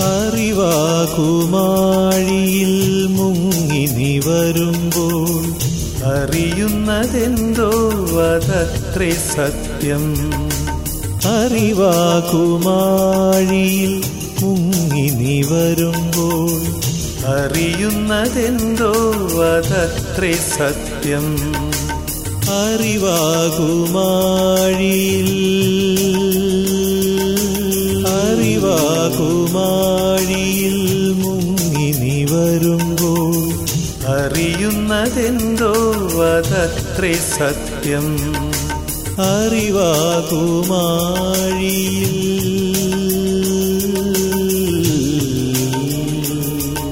അറിവാകുമാഴിയിൽ മുങ്ങി നീ വരുമ്പോൾ അറിയുന്നതെന്തോ അതത്രേ സത്യം അറിവാകുമാഴിയിൽ മുങ്ങി നീ വരുമ്പോൾ അറിയുന്നതെന്തോ അതത്രേ സത്യം അറിവാകുമാഴിയിൽ അറിവാകുമാഴിയിൽ മുങ്ങി നീ വരുമ്പോൾ അറിയുന്നതെന്തോ അതത്രേ സത്യം അറിവാകുമാഴിയിൽ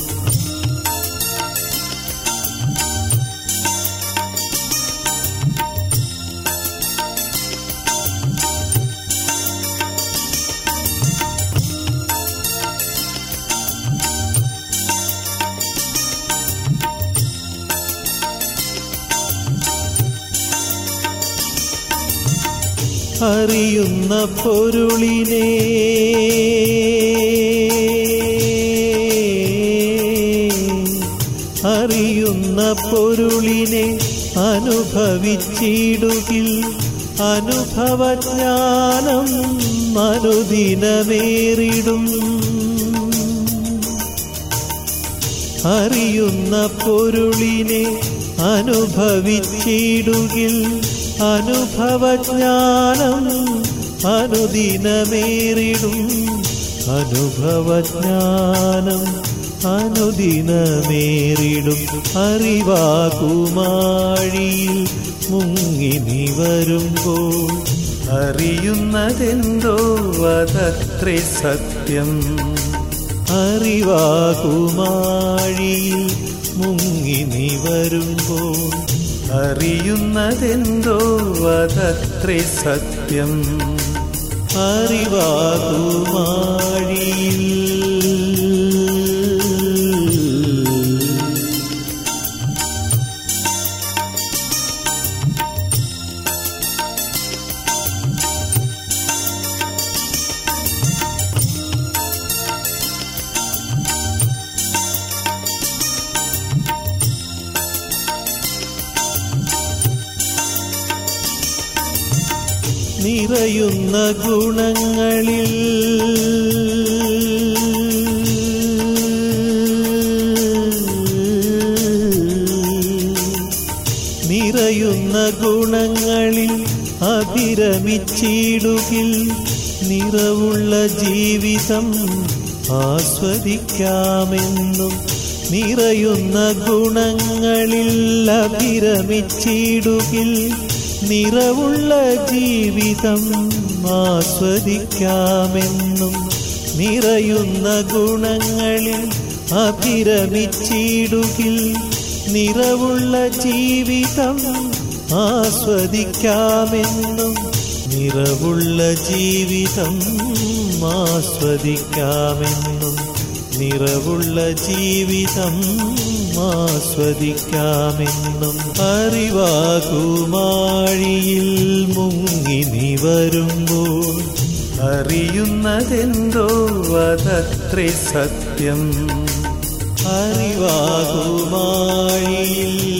അറിയുന്ന പൊരുളിനെ അറിയുന്ന പൊരുളിനെ അനുഭവിച്ചിടുകിൽ അനുഭവജ്ഞാനം അനുദിനമേറിടും അറിയുന്ന പൊരുളിനെ അനുഭവിച്ചിടുകിൽ അനുഭവജ്ഞാനം അനുദിനമേറിടും അനുഭവജ്ഞാനം അനുദിനമേറിടും അറിവാകുമാഴിയിൽ മുങ്ങി നീ വരുമ്പോൾ അറിയുന്നതെന്തോ അതത്രേ സത്യം അറിവാകുമാഴിയിൽ മുങ്ങി നീ വരുമ്പോൾ അറിയുന്നതെന്തോ അതത്രേ സത്യം അറിവാകുമാഴിയിൽ നിറയുന്ന ഗുണങ്ങളിൽ നിറയുന്ന ഗുണങ്ങളിൽ അഭിരമിച്ചിടുകിൽ നിറവുള്ള ജീവിതം ആസ്വദിക്കാമെന്നും നിറയുന്ന ഗുണങ്ങളിൽ അഭിരമിച്ചിടുകിൽ നിറവുള്ള ജീവിതം ആസ്വദിക്കാമെന്നും നിറയുന്ന ഗുണങ്ങളിൽ അഭിരമിച്ചിടുകിൽ നിറവുള്ള ജീവിതം ആസ്വദിക്കാമെന്നും നിറവുള്ള ജീവിതം ആസ്വദിക്കാമെന്നും നിറവുള്ള ജീവിതം ആസ്വദിക്കാമെന്നും അറിവാകുമാഴിയിൽ മുങ്ങി നീ വരുമ്പോൾ അറിയുന്നതെന്തോ അതത്രേ സത്യം അറിവാകുമാഴിയിൽ